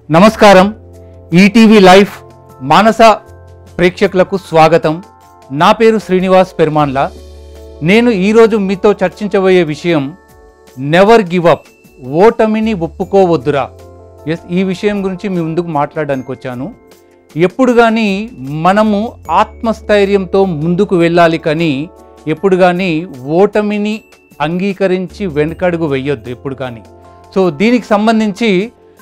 నమస్కారం ETV life మానస ప్రేక్షకులకు స్వాగతం నా పేరు శ్రీనివాస్ పెరుమాన్ల నేను ఈరోజు మీతో చర్చించబోయే విషయం నెవర్ గివ్ అప్ ఓటమిని ఒప్పుకోవద్దురా ఎస్ ఈ విషయం గురించి మీ ముందుకు మాట్లాడడానికి వచ్చాను ఎప్పుడు కానీ మనము ఆత్మస్థైర్యంతో ముందుకు వెళ్ళాలి కానీ ఎప్పుడు కానీ ఓటమిని అంగీకరించి వెనకడుగు వెయ్యొద్దు ఎప్పుడు కానీ సో దీనికి సంబంధించి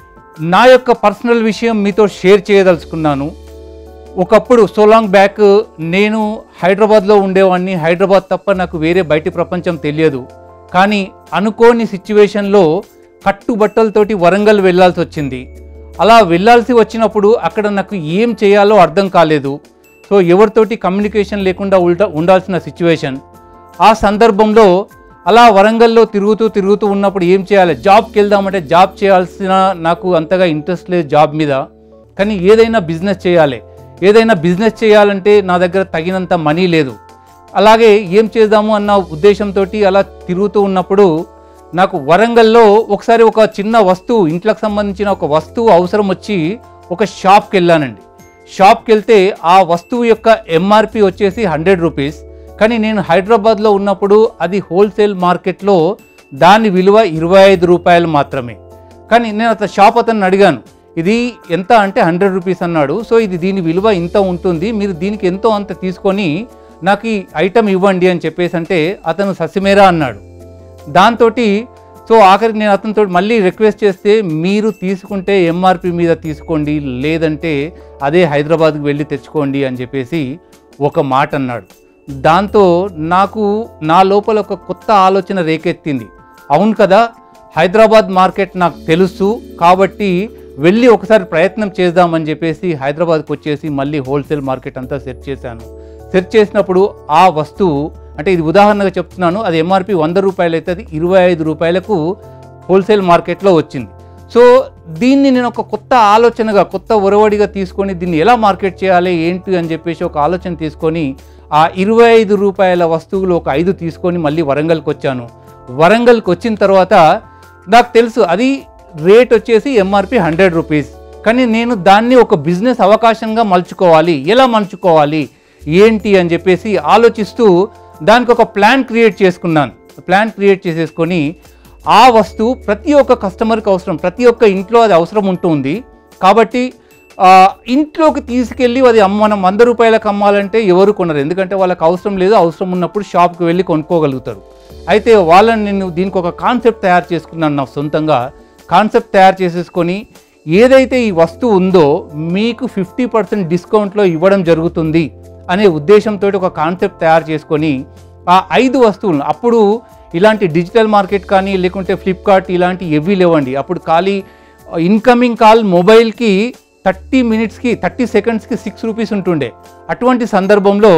నా యొక్క పర్సనల్ విషయం మీతో షేర్ చేయదలుచుకున్నాను ఒకప్పుడు సో లాంగ్ బ్యాక్ నేను హైదరాబాద్లో ఉండేవాడిని హైదరాబాద్ తప్ప నాకు వేరే బయటి ప్రపంచం తెలియదు కానీ అనుకోని సిచ్యువేషన్లో కట్టుబట్టలతోటి వరంగల్ వెళ్ళాల్సి వచ్చింది అలా వెళ్ళాల్సి వచ్చినప్పుడు అక్కడ నాకు ఏం చేయాలో అర్థం కాలేదు సో ఎవరితోటి కమ్యూనికేషన్ లేకుండా ఉండ ఉండాల్సిన సిచ్యువేషన్ ఆ సందర్భంలో అలా వరంగల్లో తిరుగుతూ తిరుగుతూ ఉన్నప్పుడు ఏం చేయాలి జాబ్కి వెళ్దామంటే జాబ్ చేయాల్సిన నాకు అంతగా ఇంట్రెస్ట్ లేదు జాబ్ మీద కానీ ఏదైనా బిజినెస్ చేయాలి ఏదైనా బిజినెస్ చేయాలంటే నా దగ్గర తగినంత మనీ లేదు అలాగే ఏం చేద్దాము అన్న ఉద్దేశంతో అలా తిరుగుతూ ఉన్నప్పుడు నాకు వరంగల్లో ఒకసారి ఒక చిన్న వస్తువు ఇంట్లోకి సంబంధించిన ఒక వస్తువు అవసరం వచ్చి ఒక షాప్కి వెళ్ళానండి షాప్కి వెళ్తే ఆ వస్తువు యొక్క ఎంఆర్పి వచ్చేసి హండ్రెడ్ రూపీస్ కానీ నేను హైదరాబాద్లో ఉన్నప్పుడు అది హోల్సేల్ మార్కెట్లో దాని విలువ ఇరవై ఐదు రూపాయలు మాత్రమే కానీ నేను అతను షాప్ అతన్ని అడిగాను ఇది ఎంత అంటే హండ్రెడ్ రూపీస్ అన్నాడు సో ఇది దీని విలువ ఇంత ఉంటుంది మీరు దీనికి ఎంతో అంత తీసుకొని నాకు ఈ ఐటమ్ ఇవ్వండి అని చెప్పేసి అంటే అతను ససిమేరా అన్నాడు దాంతో సో ఆఖరికి నేను అతనితో మళ్ళీ రిక్వెస్ట్ చేస్తే మీరు తీసుకుంటే ఎంఆర్పి మీద తీసుకోండి లేదంటే అదే హైదరాబాద్కి వెళ్ళి తెచ్చుకోండి అని చెప్పేసి ఒక మాట అన్నాడు దాంతో నాకు నా లోపల ఒక కొత్త ఆలోచన రేకెత్తింది అవును కదా హైదరాబాద్ మార్కెట్ నాకు తెలుసు కాబట్టి వెళ్ళి ఒకసారి ప్రయత్నం చేద్దామని చెప్పేసి హైదరాబాద్కి వచ్చేసి మళ్ళీ హోల్సేల్ మార్కెట్ అంతా సెర్చ్ చేశాను సెర్చ్ చేసినప్పుడు ఆ వస్తువు అంటే ఇది ఉదాహరణగా చెప్తున్నాను అది ఎంఆర్పి వంద రూపాయలు అయితే అది ఇరవై ఐదు రూపాయలకు హోల్సేల్ మార్కెట్లో వచ్చింది సో దీన్ని నేను ఒక కొత్త ఆలోచనగా కొత్త ఒరవడిగా తీసుకొని దీన్ని ఎలా మార్కెట్ చేయాలి ఏంటి అని చెప్పేసి ఒక ఆలోచన తీసుకొని ఆ ఇరవై ఐదు రూపాయల వస్తువులు ఒక ఐదు తీసుకొని మళ్ళీ వరంగల్కి వచ్చాను వరంగల్కి వచ్చిన తర్వాత నాకు తెలుసు అది రేట్ వచ్చేసి ఎంఆర్పి హండ్రెడ్ రూపీస్ కానీ నేను దాన్ని ఒక బిజినెస్ అవకాశంగా మలుచుకోవాలి ఎలా మలుచుకోవాలి ఏంటి అని చెప్పేసి ఆలోచిస్తూ దానికి ఒక ప్లాన్ క్రియేట్ చేసుకున్నాను ప్లాన్ క్రియేట్ చేసేసుకొని ఆ వస్తువు ప్రతి ఒక్క కస్టమర్కి అవసరం ప్రతి ఒక్క ఇంట్లో అది అవసరం ఉంటుంది కాబట్టి ఆ, ఇంట్లోకి తీసుకెళ్ళి అది అమ్మ మనం వంద రూపాయలకు అమ్మాలంటే ఎవరు కొనరు ఎందుకంటే వాళ్ళకి అవసరం లేదు అవసరం ఉన్నప్పుడు షాప్కి వెళ్ళి కొనుక్కోగలుగుతారు అయితే వాళ్ళని నేను దీనికి ఒక కాన్సెప్ట్ తయారు చేసుకున్నాను నా సొంతంగా కాన్సెప్ట్ తయారు చేసేసుకొని ఏదైతే ఈ వస్తువు ఉందో మీకు ఫిఫ్టీ పర్సెంట్ డిస్కౌంట్లో ఇవ్వడం జరుగుతుంది అనే ఉద్దేశంతో ఒక కాన్సెప్ట్ తయారు చేసుకొని ఆ ఐదు వస్తువులను అప్పుడు ఇలాంటి డిజిటల్ మార్కెట్ కానీ లేకుంటే ఫ్లిప్కార్ట్ ఇలాంటి ఎవ్వి లేవండి అప్పుడు ఖాళీ ఇన్కమింగ్ కాల్ మొబైల్కి థర్టీ మినిట్స్కి థర్టీ సెకండ్స్కి సిక్స్ రూపీస్ ఉంటుండే అటువంటి సందర్భంలో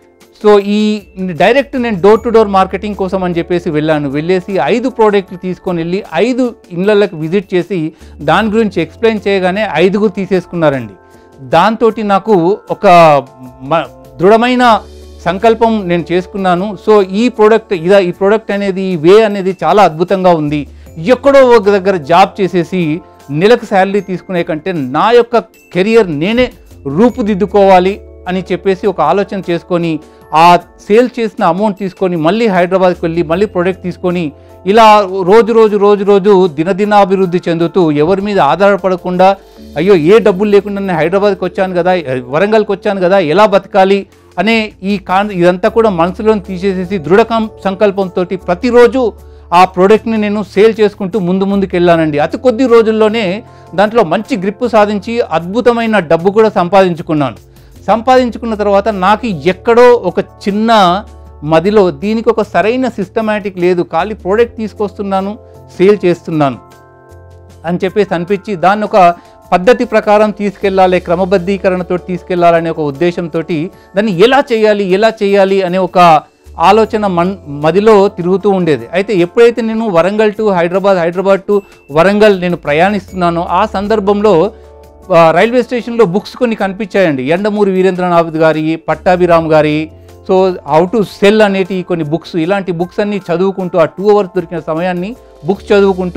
సో ఈ డైరెక్ట్ నేను డోర్ టు డోర్ మార్కెటింగ్ కోసం అని చెప్పేసి వెళ్ళాను వెళ్ళేసి ఐదు ప్రోడక్ట్లు తీసుకొని వెళ్ళి ఐదు ఇళ్ళకి విజిట్ చేసి దాని గురించి ఎక్స్ప్లెయిన్ చేయగానే ఐదుగురు తీసేసుకున్నారండి దాంతో నాకు ఒక మ- దృఢమైన సంకల్పం నేను చేసుకున్నాను సో ఈ ప్రోడక్ట్ ఇదా ఈ ప్రోడక్ట్ అనేది ఈ వే అనేది చాలా అద్భుతంగా ఉంది ఎక్కడో ఒక దగ్గర జాబ్ చేసేసి నెలకు శాలరీ తీసుకునే కంటే నా యొక్క కెరియర్ నేనే రూపుదిద్దుకోవాలి అని చెప్పేసి ఒక ఆలోచన చేసుకొని ఆ సేల్ చేసిన అమౌంట్ తీసుకొని మళ్ళీ హైదరాబాద్కి వెళ్ళి మళ్ళీ ప్రోడక్ట్ తీసుకొని ఇలా రోజు రోజు రోజు రోజు దినదినాభివృద్ధి చెందుతూ ఎవరి మీద ఆధారపడకుండా అయ్యో ఏ డబ్బులు లేకుండా నేను హైదరాబాద్కి వచ్చాను కదా వరంగల్కి వచ్చాను కదా ఎలా బతకాలి అనే ఈ కాన్ ఇదంతా కూడా మనసులో తీసేసేసి దృఢ కం- సంకల్పంతో ప్రతిరోజు ఆ ప్రోడక్ట్ని నేను సేల్ చేసుకుంటూ ముందు ముందుకు వెళ్ళానండి అతి కొద్ది రోజుల్లోనే దాంట్లో మంచి గ్రిప్ సాధించి అద్భుతమైన డబ్బు కూడా సంపాదించుకున్నాను సంపాదించుకున్న తర్వాత నాకు ఎక్కడో ఒక చిన్న మదిలో దీనికి ఒక సరైన సిస్టమేటిక్ లేదు ఖాళీ ప్రోడక్ట్ తీసుకొస్తున్నాను సేల్ చేస్తున్నాను అని చెప్పేసి అనిపించి దాన్ని ఒక పద్ధతి ప్రకారం తీసుకెళ్ళాలి క్రమబద్ధీకరణతో తీసుకెళ్లాలనే ఒక ఉద్దేశంతో దాన్ని ఎలా చేయాలి ఎలా చేయాలి అనే ఒక ఆలోచన మన్ మదిలో తిరుగుతూ ఉండేది అయితే ఎప్పుడైతే నేను వరంగల్ టు హైదరాబాద్ హైదరాబాద్ టు వరంగల్ నేను ప్రయాణిస్తున్నానో ఆ సందర్భంలో ఆ, రైల్వే స్టేషన్లో బుక్స్ కొన్ని కనిపించాయండి ఎండమూరి వీరేంద్రనాథ్ గారి పట్టాభిరామ్ గారి సో హౌ టు సెల్ అనేటి కొన్ని బుక్స్ ఇలాంటి బుక్స్ అన్ని చదువుకుంటూ ఆ టూ అవర్స్ దొరికిన సమయాన్ని బుక్స్ చదువుకుంటూ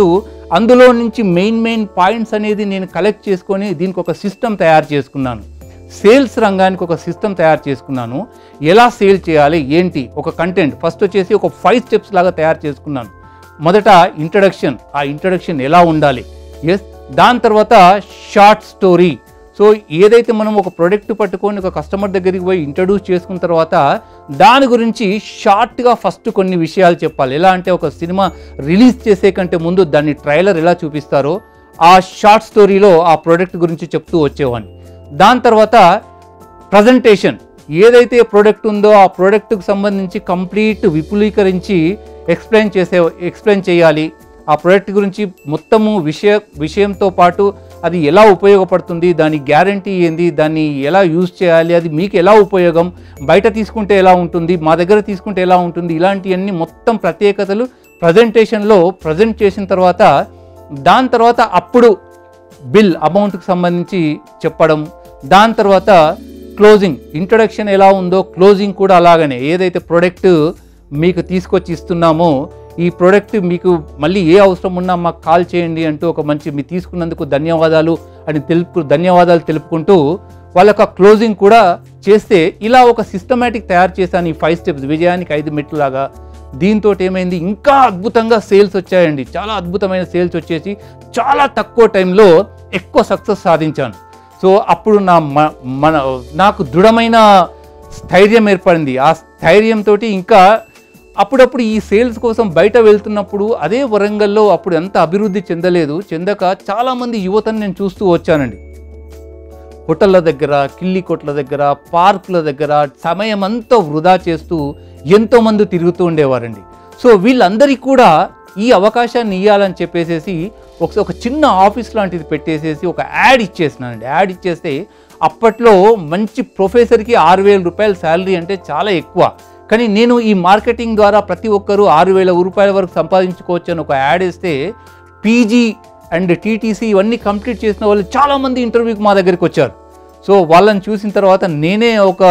అందులో నుంచి మెయిన్ మెయిన్ పాయింట్స్ అనేది నేను కలెక్ట్ చేసుకొని దీనికి ఒక సిస్టమ్ తయారు చేసుకున్నాను సేల్స్ రంగానికి ఒక సిస్టమ్ తయారు చేసుకున్నాను ఎలా సేల్ చేయాలి ఏంటి ఒక కంటెంట్ ఫస్ట్ వచ్చేసి ఒక ఫైవ్ స్టెప్స్ లాగా తయారు చేసుకున్నాను మొదట ఇంట్రడక్షన్ ఆ ఇంట్రడక్షన్ ఎలా ఉండాలి ఎస్ దాని తర్వాత షార్ట్ స్టోరీ సో ఏదైతే మనం ఒక ప్రోడక్ట్ పట్టుకొని ఒక కస్టమర్ దగ్గరికి పోయి ఇంట్రడ్యూస్ చేసుకున్న తర్వాత దాని గురించి షార్ట్గా ఫస్ట్ కొన్ని విషయాలు చెప్పాలి ఎలా అంటే ఒక సినిమా రిలీజ్ చేసే కంటే ముందు దాన్ని ట్రైలర్ ఎలా చూపిస్తారో ఆ షార్ట్ స్టోరీలో ఆ ప్రోడక్ట్ గురించి చెప్తూ వచ్చేవాడిని దాని తర్వాత ప్రజెంటేషన్ ఏదైతే ప్రోడక్ట్ ఉందో ఆ ప్రోడక్ట్కి సంబంధించి కంప్లీట్ విపులీకరించి ఎక్స్ప్లెయిన్ చేసే ఎక్స్ప్లెయిన్ చేయాలి ఆ ప్రోడక్ట్ గురించి మొత్తము విషయ విషయంతో పాటు అది ఎలా ఉపయోగపడుతుంది దాని గ్యారంటీ ఏంది దాన్ని ఎలా యూజ్ చేయాలి అది మీకు ఎలా ఉపయోగం బయట తీసుకుంటే ఎలా ఉంటుంది మా దగ్గర తీసుకుంటే ఎలా ఉంటుంది ఇలాంటివన్నీ మొత్తం ప్రత్యేకతలు ప్రజెంటేషన్లో ప్రజెంట్ చేసిన తర్వాత దాని తర్వాత అప్పుడు బిల్ అమౌంట్కి సంబంధించి చెప్పడం దాని తర్వాత క్లోజింగ్ ఇంట్రడక్షన్ ఎలా ఉందో క్లోజింగ్ కూడా అలాగనే ఏదైతే ప్రోడక్ట్ మీకు తీసుకొచ్చి ఇస్తున్నామో ఈ ప్రోడక్ట్ మీకు మళ్ళీ ఏ అవసరం ఉన్నా మాకు కాల్ చేయండి అంటూ ఒక మంచి మీరు తీసుకున్నందుకు ధన్యవాదాలు అని తెలుపు ధన్యవాదాలు తెలుపుకుంటూ వాళ్ళకి క్లోజింగ్ కూడా చేస్తే ఇలా ఒక సిస్టమేటిక్ తయారు చేశాను ఈ ఫైవ్ స్టెప్స్ విజయానికి ఐదు మెట్లు లాగా దీంతో ఏమైంది ఇంకా అద్భుతంగా సేల్స్ వచ్చాయండి చాలా అద్భుతమైన సేల్స్ వచ్చేసి చాలా తక్కువ టైంలో ఎక్కువ సక్సెస్ సాధించాను సో అప్పుడు నా మ- మన నాకు దృఢమైన స్థైర్యం ఏర్పడింది ఆ స్థైర్యంతో ఇంకా అప్పుడప్పుడు ఈ సేల్స్ కోసం బయట వెళ్తున్నప్పుడు అదే వరంగల్లో అప్పుడు ఎంత అభివృద్ధి చెందలేదు చెందక చాలామంది యువతను నేను చూస్తూ వచ్చానండి హోటళ్ళ దగ్గర కిల్లి కొట్ల దగ్గర పార్కుల దగ్గర సమయం అంతా వృధా చేస్తూ ఎంతోమంది తిరుగుతూ ఉండేవారండి సో వీళ్ళందరికీ కూడా ఈ అవకాశాన్ని ఇవ్వాలని చెప్పేసేసి ఒక ఒక చిన్న ఆఫీస్ లాంటిది పెట్టేసేసి ఒక యాడ్ ఇచ్చేసినానండి యాడ్ ఇచ్చేస్తే అప్పట్లో మంచి ప్రొఫెసర్కి ఆరు వేల రూపాయల శాలరీ అంటే చాలా ఎక్కువ కానీ నేను ఈ మార్కెటింగ్ ద్వారా ప్రతి ఒక్కరూ ఆరు వేల రూపాయల వరకు సంపాదించుకోవచ్చు అని ఒక యాడ్ వేస్తే పీజీ అండ్ టీటీసీ ఇవన్నీ కంప్లీట్ చేసిన వాళ్ళు చాలామంది ఇంటర్వ్యూకి మా దగ్గరికి వచ్చారు సో వాళ్ళని చూసిన తర్వాత నేనే ఒక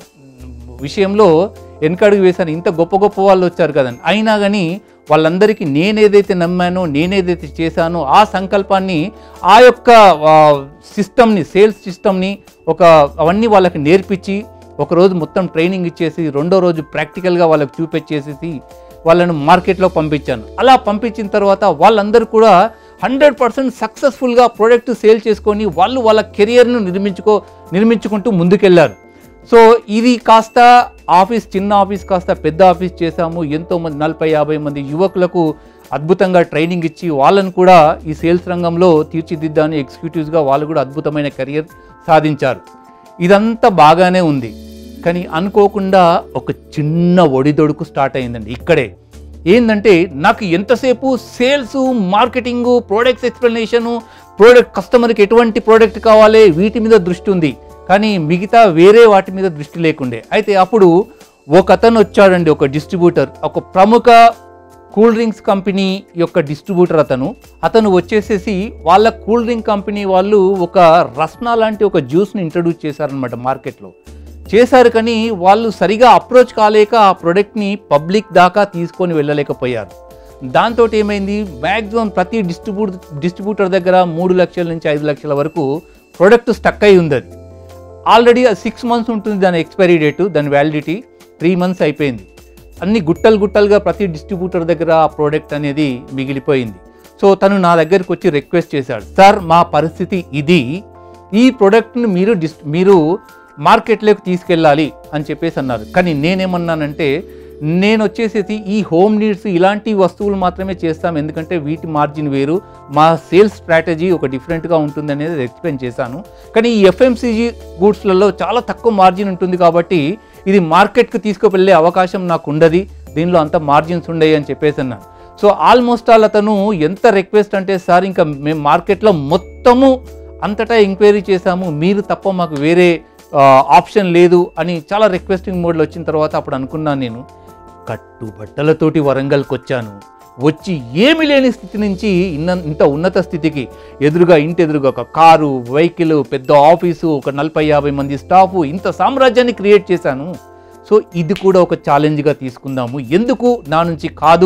విషయంలో వెనకడుగు వేశాను ఇంత గొప్ప గొప్ప వాళ్ళు వచ్చారు కదండి అయినా కానీ వాళ్ళందరికీ నేనేదైతే నమ్మానో నేనేదైతే చేశానో ఆ సంకల్పాన్ని ఆ యొక్క సిస్టమ్ని సేల్స్ సిస్టమ్ని ఒక అవన్నీ వాళ్ళకి నేర్పించి ఒకరోజు మొత్తం ట్రైనింగ్ ఇచ్చేసి రెండో రోజు ప్రాక్టికల్గా వాళ్ళకి చూపించేసేసి వాళ్ళను మార్కెట్లో పంపించాను అలా పంపించిన తర్వాత వాళ్ళందరూ కూడా హండ్రెడ్ పర్సెంట్ సక్సెస్ఫుల్గా ప్రోడక్ట్ సేల్ చేసుకొని వాళ్ళు వాళ్ళ కెరియర్ను నిర్మించుకో నిర్మించుకుంటూ ముందుకెళ్ళారు సో ఇది కాస్త ఆఫీస్ చిన్న ఆఫీస్ కాస్త పెద్ద ఆఫీస్ చేశాము ఎంతో మంది నలభై యాభై మంది యువకులకు అద్భుతంగా ట్రైనింగ్ ఇచ్చి వాళ్ళని కూడా ఈ సేల్స్ రంగంలో తీర్చిదిద్దాని ఎగ్జిక్యూటివ్స్గా వాళ్ళు కూడా అద్భుతమైన కెరియర్ సాధించారు ఇదంతా బాగానే ఉంది కానీ అనుకోకుండా ఒక చిన్న ఒడిదొడుకు స్టార్ట్ అయిందండి ఇక్కడే ఏంటంటే నాకు ఎంతసేపు sales marketing products explanation product కస్టమర్కి ఎటువంటి ప్రోడక్ట్ కావాలి వీటి మీద దృష్టి ఉంది కానీ మిగతా వేరే వాటి మీద దృష్టి లేకుండే అయితే అప్పుడు ఒక అతను వచ్చాడండి ఒక డిస్ట్రిబ్యూటర్ ఒక ప్రముఖ కూల్ డ్రింక్స్ కంపెనీ యొక్క డిస్ట్రిబ్యూటర్ అతను అతను వచ్చేసేసి వాళ్ళ కూల్ డ్రింక్ కంపెనీ వాళ్ళు ఒక రస్నా లాంటి ఒక జ్యూస్ని ఇంట్రడ్యూస్ చేశారనమాట మార్కెట్లో చేశారు కానీ వాళ్ళు సరిగా అప్రోచ్ కాలేక ఆ ప్రోడక్ట్ని పబ్లిక్ దాకా తీసుకొని వెళ్ళలేకపోయారు దాంతో ఏమైంది మ్యాక్సిమం ప్రతి డిస్ట్రిబ్యూట్ డిస్ట్రిబ్యూటర్ దగ్గర మూడు లక్షల నుంచి ఐదు లక్షల వరకు ప్రోడక్ట్ స్టక్ అయి ఉంది అది ఆల్రెడీ సిక్స్ మంత్స్ ఉంటుంది దాని ఎక్స్పైరీ డేటు దాని వ్యాలిడిటీ త్రీ మంత్స్ అయిపోయింది అన్ని గుట్టలు గుట్టలుగా ప్రతి డిస్ట్రిబ్యూటర్ దగ్గర ఆ ప్రోడక్ట్ అనేది మిగిలిపోయింది సో తను నా దగ్గరికి వచ్చి రిక్వెస్ట్ చేశాడు సార్ మా పరిస్థితి ఇది ఈ ప్రోడక్ట్ని మీరు డిస్ మీరు మార్కెట్లోకి తీసుకెళ్ళాలి అని చెప్పేసి అన్నారు కానీ నేనేమన్నానంటే నేను వచ్చేసేసి ఈ హోమ్ నీడ్స్ ఇలాంటి వస్తువులు మాత్రమే చేస్తాం ఎందుకంటే వీటి మార్జిన్ వేరు మా సేల్స్ స్ట్రాటజీ ఒక డిఫరెంట్గా ఉంటుంది అనేది ఎక్స్ప్లెయిన్ చేశాను కానీ ఈ ఎఫ్ఎంసీజీ గూడ్స్లలో చాలా తక్కువ మార్జిన్ ఉంటుంది కాబట్టి ఇది మార్కెట్కి తీసుకువెళ్ళే అవకాశం నాకు ఉండదు దీనిలో అంత మార్జిన్స్ ఉండయి అని చెప్పేసి అన్నాను సో ఆల్మోస్ట్ ఆల్ అతను ఎంత రిక్వెస్ట్ అంటే సార్ ఇంకా మేము మార్కెట్లో మొత్తము అంతటా ఎంక్వైరీ చేశాము మీరు తప్ప మాకు వేరే ఆప్షన్ లేదు అని చాలా రిక్వెస్టింగ్ మోడ్లో వచ్చిన తర్వాత అప్పుడు అనుకున్నాను నేను కట్టుబట్టలతోటి వరంగల్కి వచ్చాను వచ్చి ఏమి లేని స్థితి నుంచి ఇన్న ఇంత ఉన్నత స్థితికి ఎదురుగా ఇంటి ఎదురుగా ఒక కారు వెహికల్ పెద్ద ఆఫీసు ఒక నలభై యాభై మంది స్టాఫ్ ఇంత సామ్రాజ్యాన్ని క్రియేట్ చేశాను సో ఇది కూడా ఒక ఛాలెంజ్గా తీసుకుందాము ఎందుకు నా నుంచి కాదు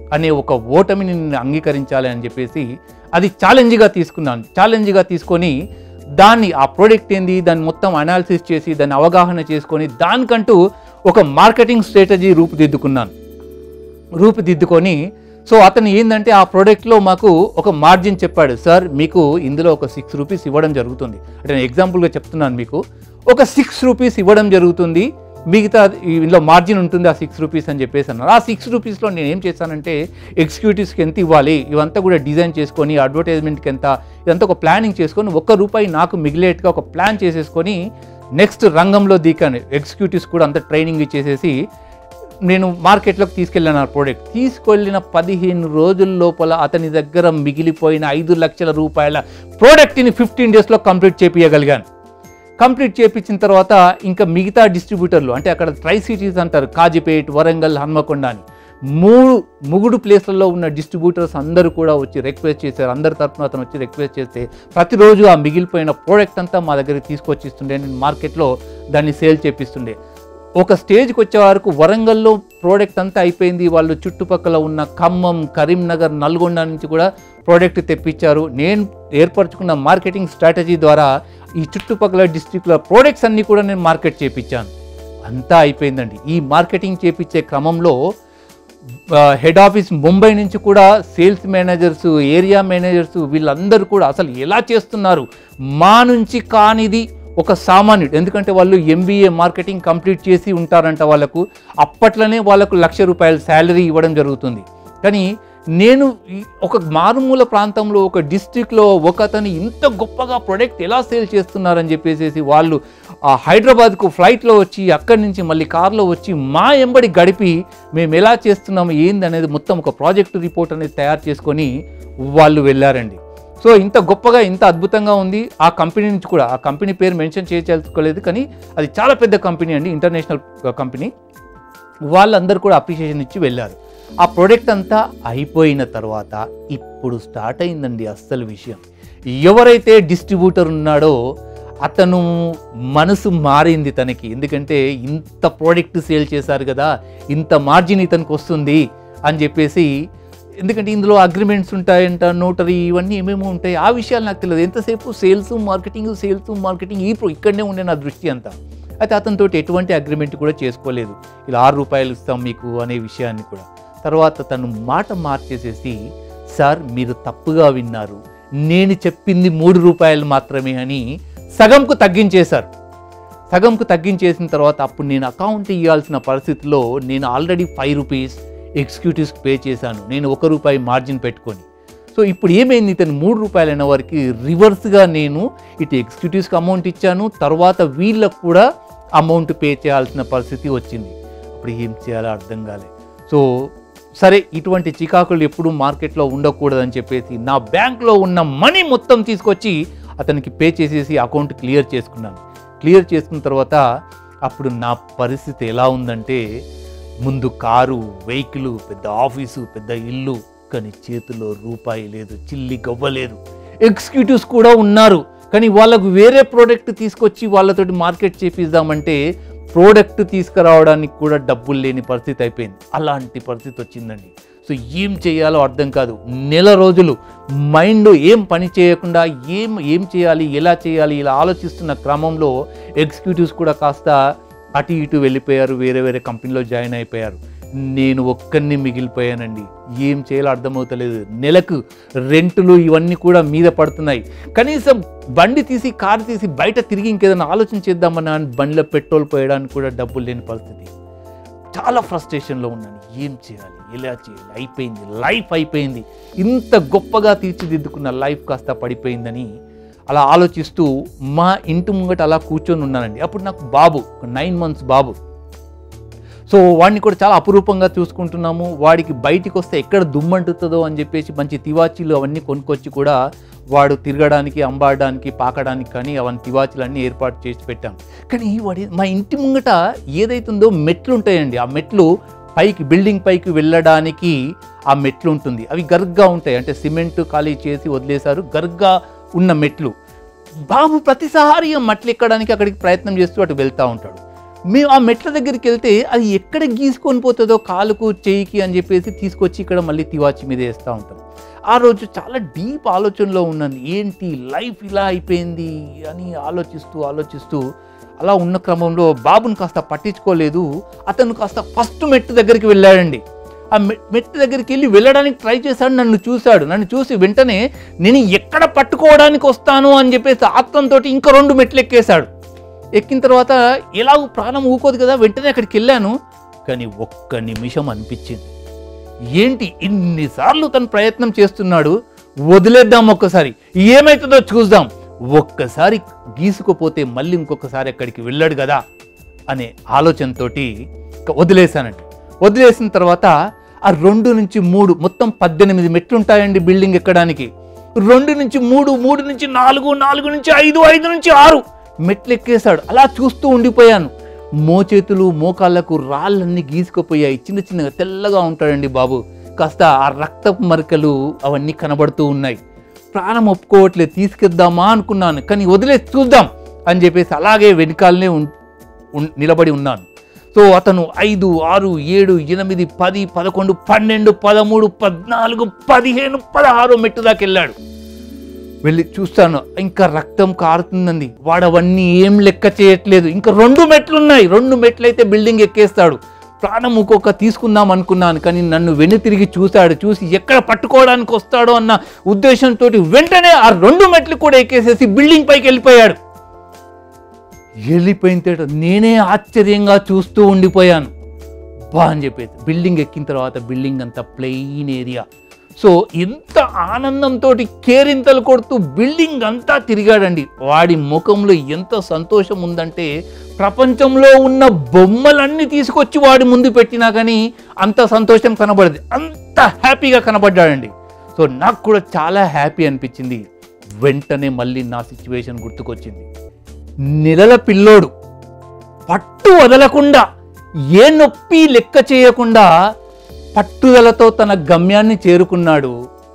అనే ఒక ఓటమిని నేను అంగీకరించాలి అని చెప్పేసి అది ఛాలెంజ్గా తీసుకున్నాను ఛాలెంజ్గా తీసుకొని దాన్ని ఆ ప్రోడక్ట్ ఏంది దాన్ని మొత్తం అనాలిసిస్ చేసి దాన్ని అవగాహన చేసుకొని దానికంటూ ఒక మార్కెటింగ్ స్ట్రాటజీ రూపుదిద్దుకున్నాను రూపుదిద్దుకొని సో అతను ఏంటంటే ఆ ప్రోడక్ట్లో మాకు ఒక మార్జిన్ చెప్పాడు సార్ మీకు ఇందులో ఒక సిక్స్ రూపీస్ ఇవ్వడం జరుగుతుంది అంటే నేను ఎగ్జాంపుల్గా చెప్తున్నాను మీకు ఒక సిక్స్ రూపీస్ ఇవ్వడం జరుగుతుంది మిగతా ఇందులో మార్జిన్ ఉంటుంది ఆ సిక్స్ రూపీస్ అని చెప్పేసి అన్నారు ఆ సిక్స్ రూపీస్లో నేను ఏం చేశానంటే ఎగ్జిక్యూటివ్స్కి ఎంత ఇవ్వాలి ఇవంతా కూడా డిజైన్ చేసుకొని అడ్వర్టైజ్మెంట్కి ఎంత ఇదంతా ఒక ప్లానింగ్ చేసుకొని ఒక్క రూపాయి నాకు మిగిలేట్గా ఒక ప్లాన్ చేసేసుకొని నెక్స్ట్ రంగంలో దిగాను ఎగ్జిక్యూటివ్స్ కూడా అంత ట్రైనింగ్ ఇచ్చేసేసి నేను మార్కెట్లోకి తీసుకెళ్ళాను ఆ ప్రోడక్ట్ తీసుకెళ్ళిన పదిహేను రోజుల లోపల అతని దగ్గర మిగిలిపోయిన ఐదు లక్షల రూపాయల ప్రోడక్ట్ని ఫిఫ్టీన్ డేస్లో కంప్లీట్ చేపించగలిగాను కంప్లీట్ చేపించిన తర్వాత ఇంకా మిగతా డిస్ట్రిబ్యూటర్లు అంటే అక్కడ ట్రై సిటీస్ అంటారు కాజిపేట్ వరంగల్ హన్మకొండ అని మూడు ముగుడు ప్లేస్లలో ఉన్న డిస్ట్రిబ్యూటర్స్ అందరూ కూడా వచ్చి రిక్వెస్ట్ చేశారు అందరి తరఫున అతను వచ్చి రిక్వెస్ట్ చేస్తే ప్రతిరోజు ఆ మిగిలిపోయిన ప్రోడక్ట్ అంతా మా దగ్గరికి తీసుకొచ్చిస్తుండే నేను మార్కెట్లో దాన్ని సేల్ చేపిస్తుండే ఒక స్టేజ్కి వచ్చే వరకు వరంగల్లో ప్రోడక్ట్ అంతా అయిపోయింది వాళ్ళు చుట్టుపక్కల ఉన్న ఖమ్మం కరీంనగర్ నల్గొండ నుంచి కూడా ప్రోడక్ట్ తెప్పించారు నేను ఏర్పరచుకున్న మార్కెటింగ్ స్ట్రాటజీ ద్వారా ఈ చుట్టుపక్కల డిస్ట్రిక్ట్ల ప్రోడక్ట్స్ అన్నీ కూడా నేను మార్కెట్ చేపించాను అంతా అయిపోయిందండి ఈ మార్కెటింగ్ చేపించే క్రమంలో హెడ్ ఆఫీస్ ముంబై నుంచి కూడా సేల్స్ మేనేజర్స్ ఏరియా మేనేజర్స్ వీళ్ళందరూ కూడా అసలు ఎలా చేస్తున్నారు మా నుంచి కానిది ఒక సామాన్యుడు ఎందుకంటే వాళ్ళు ఎంబీఏ మార్కెటింగ్ కంప్లీట్ చేసి ఉంటారంట వాళ్ళకు అప్పట్లోనే వాళ్ళకు లక్ష రూపాయల శాలరీ ఇవ్వడం జరుగుతుంది కానీ నేను ఈ ఒక మారుమూల ప్రాంతంలో ఒక డిస్ట్రిక్ట్లో ఒక అతను ఇంత గొప్పగా ప్రొడక్ట్ ఎలా సేల్ చేస్తున్నారని చెప్పేసి వాళ్ళు ఆ హైదరాబాద్కు ఫ్లైట్లో వచ్చి అక్కడి నుంచి మళ్ళీ కార్లో వచ్చి మా ఎంబడి గడిపి మేము ఎలా చేస్తున్నాము ఏంది అనేది మొత్తం ఒక ప్రాజెక్ట్ రిపోర్ట్ అనేది తయారు చేసుకొని వాళ్ళు వెళ్ళారండి సో ఇంత గొప్పగా ఇంత అద్భుతంగా ఉంది ఆ కంపెనీ నుంచి కూడా ఆ కంపెనీ పేరు మెన్షన్ చేయదలుచుకోలేదు కానీ అది చాలా పెద్ద కంపెనీ అండి ఇంటర్నేషనల్ కంపెనీ వాళ్ళందరూ కూడా అప్రిషియేషన్ ఇచ్చి వెళ్ళారు ఆ ప్రోడక్ట్ అంతా అయిపోయిన తర్వాత ఇప్పుడు స్టార్ట్ అయిందండి అస్సలు విషయం ఎవరైతే డిస్ట్రిబ్యూటర్ ఉన్నాడో అతను మనసు మారింది తనకి ఎందుకంటే ఇంత ప్రోడక్ట్ సేల్ చేశారు కదా ఇంత మార్జిన్ ఇతనికి వస్తుంది అని చెప్పేసి ఎందుకంటే ఇందులో అగ్రిమెంట్స్ ఉంటాయంట నోటరీ ఇవన్నీ ఏమేమో ఉంటాయి ఆ విషయాలు నాకు తెలియదు ఎంతసేపు సేల్స్ మార్కెటింగ్ సేల్స్ మార్కెటింగ్ ఈ ప్రో- ఇక్కడనే ఉండే నా దృష్టి అంతా అయితే అతనితో ఎటువంటి అగ్రిమెంట్ కూడా చేసుకోలేదు ఇలా ఆరు రూపాయలు ఇస్తాం మీకు అనే విషయాన్ని కూడా తర్వాత తను మాట మార్చేసేసి సార్ మీరు తప్పుగా విన్నారు నేను చెప్పింది మూడు రూపాయలు మాత్రమే అని సగంకు తగ్గించేశారు సగంకు తగ్గించేసిన తర్వాత అప్పుడు నేను అకౌంట్ ఇవ్వాల్సిన పరిస్థితిలో నేను ఆల్రెడీ ఫైవ్ రూపీస్ ఎగ్జిక్యూటివ్స్కి పే చేశాను నేను ఒక రూపాయి మార్జిన్ పెట్టుకొని సో ఇప్పుడు ఏమైంది ఇతను మూడు రూపాయలు అయిన వారికి రివర్స్గా నేను ఇటు ఎగ్జిక్యూటివ్స్కి అమౌంట్ ఇచ్చాను తర్వాత వీళ్ళకు కూడా అమౌంట్ పే చేయాల్సిన పరిస్థితి వచ్చింది అప్పుడు ఏం చేయాలో అర్థం కాలేదు సో సరే ఇటువంటి చికాకులు ఎప్పుడూ మార్కెట్లో ఉండకూడదని చెప్పేసి నా బ్యాంక్లో ఉన్న మనీ మొత్తం తీసుకొచ్చి అతనికి పే చేసేసి అకౌంట్ క్లియర్ చేసుకున్నాను క్లియర్ చేసుకున్న తర్వాత అప్పుడు నా పరిస్థితి ఎలా ఉందంటే ముందు కారు వెహికల్ పెద్ద ఆఫీసు పెద్ద ఇల్లు కానీ చేతిలో రూపాయి లేదు చిల్లి గవ్వ లేదు ఎగ్జిక్యూటివ్స్ కూడా ఉన్నారు కానీ వాళ్ళకు వేరే ప్రోడక్ట్ తీసుకొచ్చి వాళ్ళతోటి మార్కెట్ చేపిద్దామంటే ప్రోడక్ట్ తీసుకురావడానికి కూడా డబ్బులు లేని పరిస్థితి అయిపోయింది అలాంటి పరిస్థితి వచ్చిందండి సో ఏం చేయాలో అర్థం కాదు నెల రోజులు మైండ్ ఏం పని చేయకుండా ఏం ఏం చేయాలి ఎలా చేయాలి ఇలా ఆలోచిస్తున్న క్రమంలో ఎగ్జిక్యూటివ్స్ కూడా కాస్త అటు ఇటు వెళ్ళిపోయారు వేరే వేరే కంపెనీలో జాయిన్ అయిపోయారు నేను ఒక్కరిని మిగిలిపోయానండి ఏం చేయాలో అర్థమవుతలేదు నెలకు రెంటులు ఇవన్నీ కూడా మీద పడుతున్నాయి కనీసం బండి తీసి కారు తీసి బయట తిరిగి ఇంకేదైనా ఆలోచన చేద్దామన్నా అని బండిలో పెట్రోల్ పోయడానికి కూడా డబ్బులు లేని పరిస్థితి చాలా ఫ్రస్ట్రేషన్లో ఉన్నాను ఏం చేయాలి ఎలా చేయాలి అయిపోయింది లైఫ్ అయిపోయింది ఇంత గొప్పగా తీర్చిదిద్దుకున్న లైఫ్ కాస్త పడిపోయిందని అలా ఆలోచిస్తూ మా ఇంటి ముంగట అలా కూర్చొని ఉన్నానండి అప్పుడు నాకు బాబు నైన్ మంత్స్ బాబు సో వాడిని కూడా చాలా అపురూపంగా చూసుకుంటున్నాము వాడికి బయటికి వస్తే ఎక్కడ దుమ్మంటుతుందో అని చెప్పేసి మంచి తివాచీలు అవన్నీ కొనుక్కొచ్చి కూడా వాడు తిరగడానికి అంబాడడానికి పాకడానికి కానీ అవన్నీ తివాచీలన్నీ ఏర్పాటు చేసి పెట్టాం కానీ వాడి మా ఇంటి ముంగట ఏదైతుందో మెట్లు ఉంటాయండి ఆ మెట్లు పైకి బిల్డింగ్ పైకి వెళ్ళడానికి ఆ మెట్లు ఉంటుంది అవి గరుగ్గా ఉంటాయి అంటే సిమెంట్ ఖాళీ చేసి వదిలేశారు గరుగ్గా ఉన్న మెట్లు బాబు ప్రతిసారి ఆ మట్లు ఎక్కడానికి అక్కడికి ప్రయత్నం చేస్తూ అటు వెళ్తూ ఉంటాడు మేము ఆ మెట్ల దగ్గరికి వెళ్తే అది ఎక్కడ గీసుకొని పోతుందో కాలుకు చేయికి అని చెప్పేసి తీసుకొచ్చి ఇక్కడ మళ్ళీ తివాచి మీద వేస్తూ ఉంటాం ఆ రోజు చాలా డీప్ ఆలోచనలో ఉన్నాను ఏంటి లైఫ్ ఇలా అయిపోయింది అని ఆలోచిస్తూ ఆలోచిస్తూ అలా ఉన్న క్రమంలో బాబుని కాస్త పట్టించుకోలేదు అతను కాస్త ఫస్ట్ మెట్టు దగ్గరికి వెళ్ళాడండి ఆ మె- మెట్టు దగ్గరికి వెళ్ళి వెళ్ళడానికి ట్రై చేశాడు నన్ను చూశాడు నన్ను చూసి వెంటనే నేను ఎక్కడ పట్టుకోవడానికి వస్తాను అని చెప్పేసి ఆత్మంతో ఇంకా రెండు మెట్లు ఎక్కేశాడు ఎక్కిన తర్వాత ఎలాగో ప్రాణం ఊకోదు కదా వెంటనే అక్కడికి వెళ్ళాను కానీ ఒక్క నిమిషం అనిపించింది ఏంటి ఇన్నిసార్లు తను ప్రయత్నం చేస్తున్నాడు వదిలేద్దాం ఒక్కసారి ఏమవుతుందో చూద్దాం ఒక్కసారి గీసుకుపోతే మళ్ళీ ఇంకొకసారి అక్కడికి వెళ్ళాడు కదా అనే ఆలోచనతోటి ఇక వదిలేశానండి వదిలేసిన తర్వాత ఆ రెండు నుంచి మూడు మొత్తం పద్దెనిమిది మెట్లు ఉంటాయండి బిల్డింగ్ ఎక్కడానికి రెండు నుంచి మూడు మూడు నుంచి నాలుగు నాలుగు నుంచి ఐదు ఐదు నుంచి ఆరు మెట్లు ఎక్కేశాడు అలా చూస్తూ ఉండిపోయాను మోచేతులు మోకాళ్ళకు రాళ్ళన్నీ గీసుకుపోయాయి చిన్న చిన్నగా తెల్లగా ఉంటాడండి బాబు కాస్త ఆ రక్తపు మరకలు అవన్నీ కనబడుతూ ఉన్నాయి ప్రాణం ఒప్పుకోవట్లేదు తీసుకెద్దామా అనుకున్నాను కానీ వదిలేసి చూద్దాం అని చెప్పేసి అలాగే వెనకాలనే ఉన్- ఉన్- నిలబడి ఉన్నాను సో అతను ఐదు ఆరు ఏడు ఎనిమిది పది పదకొండు పన్నెండు పదమూడు పద్నాలుగు పదిహేను పదహారు మెట్టు దాకా వెళ్ళాడు వెళ్ళి చూస్తాను ఇంకా రక్తం కారుతుందండి వాడు అవన్నీ ఏం లెక్క చేయట్లేదు ఇంకా రెండు మెట్లు ఉన్నాయి రెండు మెట్లు అయితే బిల్డింగ్ ఎక్కేస్తాడు ప్రాణం ఇంకొక తీసుకుందాం అనుకున్నాను కానీ నన్ను వెను తిరిగి చూశాడు చూసి ఎక్కడ పట్టుకోవడానికి వస్తాడో అన్న ఉద్దేశంతో వెంటనే ఆ రెండు మెట్లు కూడా ఎక్కేసేసి బిల్డింగ్ పైకి వెళ్ళిపోయాడు వెళ్ళిపోయిన తేట నేనే ఆశ్చర్యంగా చూస్తూ ఉండిపోయాను బా అని చెప్పేసి బిల్డింగ్ ఎక్కిన తర్వాత బిల్డింగ్ అంతా ప్లెయిన్ ఏరియా సో ఎంత ఆనందంతో కేరింతలు కొడుతూ బిల్డింగ్ అంతా తిరిగాడండి వాడి ముఖంలో ఎంత సంతోషం ఉందంటే ప్రపంచంలో ఉన్న బొమ్మలన్నీ తీసుకొచ్చి వాడి ముందు పెట్టినా కానీ అంత సంతోషం కనబడదు అంత హ్యాపీగా కనబడ్డాడండి సో నాకు కూడా చాలా హ్యాపీ అనిపించింది వెంటనే మళ్ళీ నా సిచ్యువేషన్ గుర్తుకొచ్చింది నెలల పిల్లోడు పట్టు వదలకుండా ఏ నొప్పి లెక్క చేయకుండా పట్టుదలతో తన గమ్యాన్ని చేరుకున్నాడు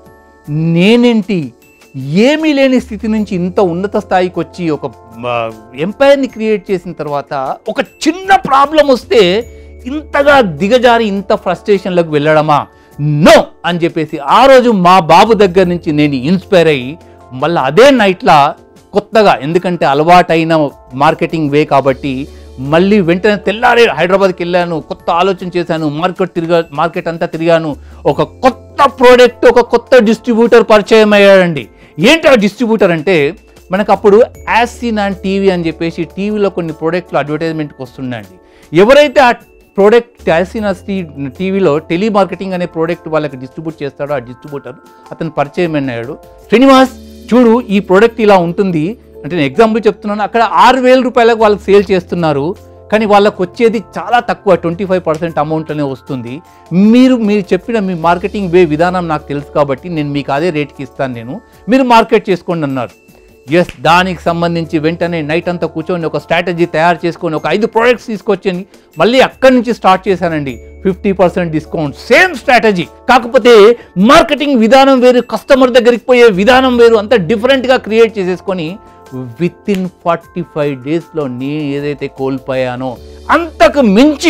నేనేంటి ఏమీ లేని స్థితి నుంచి ఇంత ఉన్నత స్థాయికి వచ్చి ఒక ఎంపైర్ని క్రియేట్ చేసిన తర్వాత ఒక చిన్న ప్రాబ్లం వస్తే ఇంతగా దిగజారి ఇంత ఫ్రస్ట్రేషన్లకు వెళ్ళడమా నో అని చెప్పేసి ఆ రోజు మా బాబు దగ్గర నుంచి నేను ఇన్స్పైర్ అయ్యి మళ్ళీ అదే నైట్లా కొత్తగా ఎందుకంటే అలవాటైన మార్కెటింగ్ వే కాబట్టి మళ్ళీ వెంటనే తెల్లారే హైదరాబాద్కి వెళ్ళాను కొత్త ఆలోచన చేశాను మార్కెట్ తిరిగా మార్కెట్ అంతా తిరిగాను ఒక కొత్త ప్రోడక్ట్ ఒక కొత్త డిస్ట్రిబ్యూటర్ పరిచయం అయ్యాడండి ఏంటి ఆ డిస్ట్రిబ్యూటర్ అంటే మనకు అప్పుడు యాసిన్ అండ్ టీవీ అని చెప్పేసి టీవీలో కొన్ని ప్రోడక్ట్లు అడ్వర్టైజ్మెంట్కి వస్తున్నాయండి ఎవరైతే ఆ ప్రోడక్ట్ యాసినస్ టీవీలో టెలిమార్కెటింగ్ అనే ప్రోడక్ట్ వాళ్ళకి డిస్ట్రిబ్యూట్ చేస్తాడో ఆ డిస్ట్రిబ్యూటర్ అతను పరిచయం అయ్యాడు శ్రీనివాస్ చూడు ఈ ప్రోడక్ట్ ఇలా ఉంటుంది అంటే నేను ఎగ్జాంపుల్ చెప్తున్నాను అక్కడ ఆరు వేల రూపాయలకు వాళ్ళకి సేల్ చేస్తున్నారు కానీ వాళ్ళకు వచ్చేది చాలా తక్కువ ట్వంటీ ఫైవ్ పర్సెంట్ అమౌంట్లోనే వస్తుంది మీరు మీరు చెప్పిన మీ మార్కెటింగ్ వే విధానం నాకు తెలుసు కాబట్టి నేను మీకు అదే రేట్కి ఇస్తాను నేను మీరు మార్కెట్ చేసుకోండి అన్నారు ఎస్ దానికి సంబంధించి వెంటనే నైట్ అంతా కూర్చొని ఒక స్ట్రాటజీ తయారు చేసుకొని ఒక ఐదు ప్రోడక్ట్స్ తీసుకొచ్చి మళ్ళీ అక్కడి నుంచి స్టార్ట్ చేశానండి fifty percent discount same strategy కాకపోతే మార్కెటింగ్ విధానం వేరు కస్టమర్ దగ్గరికి పోయే విధానం వేరు అంతా డిఫరెంట్గా క్రియేట్ చేసేసుకొని విత్ ఇన్ ఫార్టీ ఫైవ్ డేస్లో నేను ఏదైతే కోల్పోయానో అంతకు మించి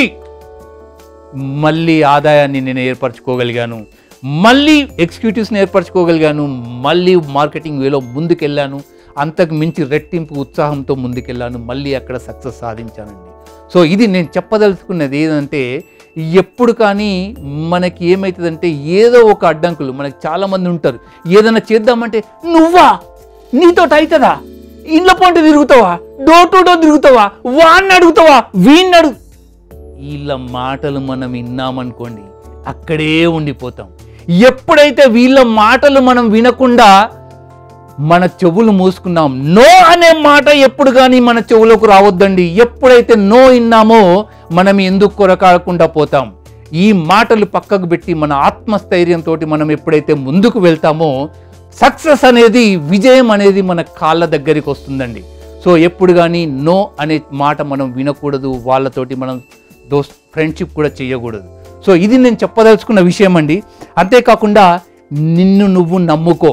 మళ్ళీ ఆదాయాన్ని నేను ఏర్పరచుకోగలిగాను మళ్ళీ ఎగ్జిక్యూటివ్స్ని ఏర్పరచుకోగలిగాను మళ్ళీ మార్కెటింగ్ వేలో ముందుకెళ్ళాను అంతకు మించి రెట్టింపు ఉత్సాహంతో ముందుకెళ్ళాను మళ్ళీ అక్కడ సక్సెస్ సాధించానండి సో ఇది నేను చెప్పదలుచుకున్నది ఏదంటే ఎప్పుడు కానీ మనకి ఏమవుతుందంటే ఏదో ఒక అడ్డంకులు మనకి చాలామంది ఉంటారు ఏదైనా చేద్దామంటే నువ్వా నీతో అవుతుందా ఇండ్ల పొంటి తిరుగుతావా డోర్ టు డోర్ తిరుగుతావా వాడిని అడుగుతావా వీడిని అడుగు వీళ్ళ మాటలు మనం విన్నామనుకోండి అక్కడే ఉండిపోతాం ఎప్పుడైతే వీళ్ళ మాటలు మనం వినకుండా మన చెవులు మూసుకున్నాం నో అనే మాట ఎప్పుడు కానీ మన చెవులకు రావద్దండి ఎప్పుడైతే నో విన్నామో మనం ఎందుకు కొరకాడకుండా పోతాం ఈ మాటలు పక్కకు పెట్టి మన ఆత్మస్థైర్యంతో మనం ఎప్పుడైతే ముందుకు వెళ్తామో సక్సెస్ అనేది విజయం అనేది మన కాళ్ళ దగ్గరికి వస్తుందండి సో ఎప్పుడు కానీ నో అనే మాట మనం వినకూడదు వాళ్ళతోటి మనం దోస్ ఫ్రెండ్షిప్ కూడా చేయకూడదు సో ఇది నేను చెప్పదలుచుకున్న విషయం అండి అంతేకాకుండా నిన్ను నువ్వు నమ్ముకో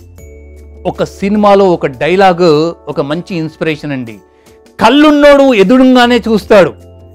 ఒక సినిమాలో ఒక డైలాగ్ ఒక మంచి ఇన్స్పిరేషన్ అండి కళ్ళున్నోడు ఎదురుగానే చూస్తాడు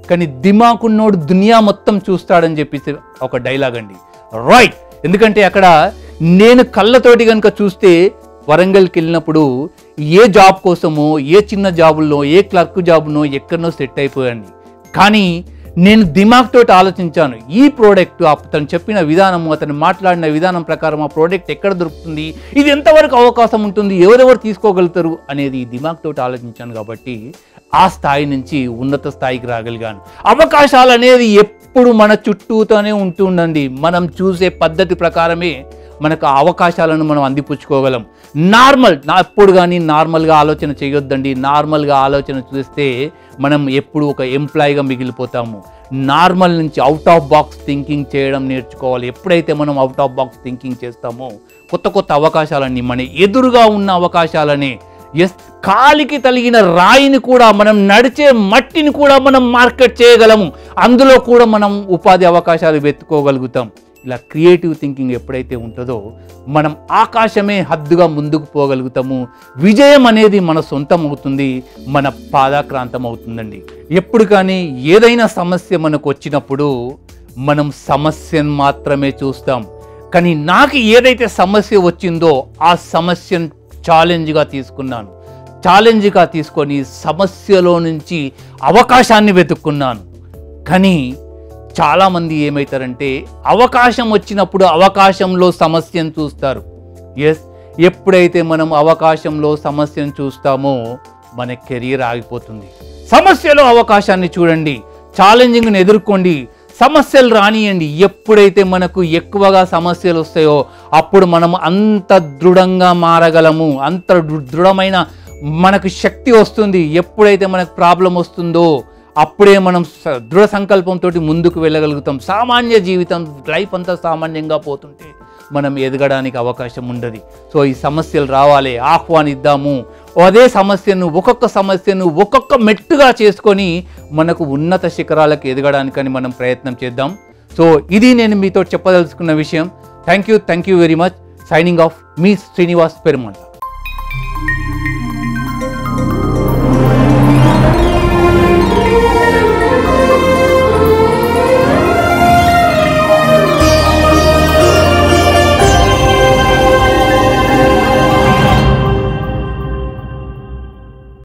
కానీ దిమాకున్నోడు దునియా మొత్తం చూస్తాడని చెప్పేసి ఒక డైలాగ్ అండి రైట్ ఎందుకంటే అక్కడ నేను కళ్ళతోటి కనుక చూస్తే వరంగల్కి వెళ్ళినప్పుడు ఏ జాబ్ కోసమో ఏ చిన్న జాబుల్లో ఏ క్లర్క్ జాబ్నో ఎక్కడనో సెట్ అయిపోయాను కానీ నేను దిమాగ్ తోటి ఆలోచించాను ఈ ప్రోడక్ట్ అతను చెప్పిన విధానం అతను మాట్లాడిన విధానం ప్రకారం ఆ ప్రోడక్ట్ ఎక్కడ దొరుకుతుంది ఇది ఎంతవరకు అవకాశం ఉంటుంది ఎవరెవరు తీసుకోగలుగుతారు అనేది దిమాగ్ తోటి ఆలోచించాను కాబట్టి ఆ స్థాయి నుంచి ఉన్నత స్థాయికి రాగలిగాను అవకాశాలు అనేది ఎప్పుడు మన చుట్టూతోనే ఉంటుండండి మనం చూసే పద్ధతి ప్రకారమే మనకు ఆ అవకాశాలను మనం అందిపుచ్చుకోగలం నార్మల్ నా ఎప్పుడు కానీ నార్మల్గా ఆలోచన చేయొద్దండి నార్మల్గా ఆలోచన చూస్తే మనం ఎప్పుడు ఒక ఎంప్లాయీగా మిగిలిపోతాము నార్మల్ నుంచి అవుట్ ఆఫ్ బాక్స్ థింకింగ్ చేయడం నేర్చుకోవాలి ఎప్పుడైతే మనం అవుట్ ఆఫ్ బాక్స్ థింకింగ్ చేస్తామో కొత్త కొత్త అవకాశాలన్నీ మన ఎదురుగా ఉన్న అవకాశాలని ఎస్ కాలికి తలిగిన రాయిని కూడా మనం నడిచే మట్టిని కూడా మనం మార్కెట్ చేయగలము అందులో కూడా మనం ఉపాధి అవకాశాలు వెతుక్కోగలుగుతాం ఇలా క్రియేటివ్ థింకింగ్ ఎప్పుడైతే ఉంటుందో మనం ఆకాశమే హద్దుగా ముందుకు పోగలుగుతాము విజయం అనేది మన సొంతం అవుతుంది మన పాదాక్రాంతం అవుతుందండి ఎప్పుడు కానీ ఏదైనా సమస్య మనకు వచ్చినప్పుడు మనం సమస్యను మాత్రమే చూస్తాం కానీ నాకు ఏదైతే సమస్య వచ్చిందో ఆ సమస్యను ఛాలెంజ్గా తీసుకున్నాను ఛాలెంజ్గా తీసుకొని సమస్యలో నుంచి అవకాశాన్ని వెతుక్కున్నాను కానీ చాలామంది ఏమవుతారంటే అవకాశం వచ్చినప్పుడు అవకాశంలో సమస్యను చూస్తారు ఎస్ ఎప్పుడైతే మనం అవకాశంలో సమస్యను చూస్తామో మన కెరీర్ ఆగిపోతుంది సమస్యలో అవకాశాన్ని చూడండి ఛాలెంజింగ్ని ఎదుర్కోండి సమస్యలు రానియండి ఎప్పుడైతే మనకు ఎక్కువగా సమస్యలు వస్తాయో అప్పుడు మనం అంత దృఢంగా మారగలము అంత దృ- దృఢమైన మనకు శక్తి వస్తుంది ఎప్పుడైతే మనకు ప్రాబ్లం వస్తుందో అప్పుడే మనం స- దృఢ సంకల్పంతో ముందుకు వెళ్ళగలుగుతాం సామాన్య జీవితం లైఫ్ అంతా సామాన్యంగా పోతుంటే మనం ఎదగడానికి అవకాశం ఉండదు సో ఈ సమస్యలు రావాలి ఆహ్వానిద్దాము అదే సమస్యను ఒక్కొక్క సమస్యను ఒక్కొక్క మెట్టుగా చేసుకొని మనకు ఉన్నత శిఖరాలకు ఎదగడానికని మనం ప్రయత్నం చేద్దాం సో ఇది నేను మీతో చెప్పదలుచుకున్న విషయం thank you thank you very much signing off మీ శ్రీనివాస్ పెరుమల్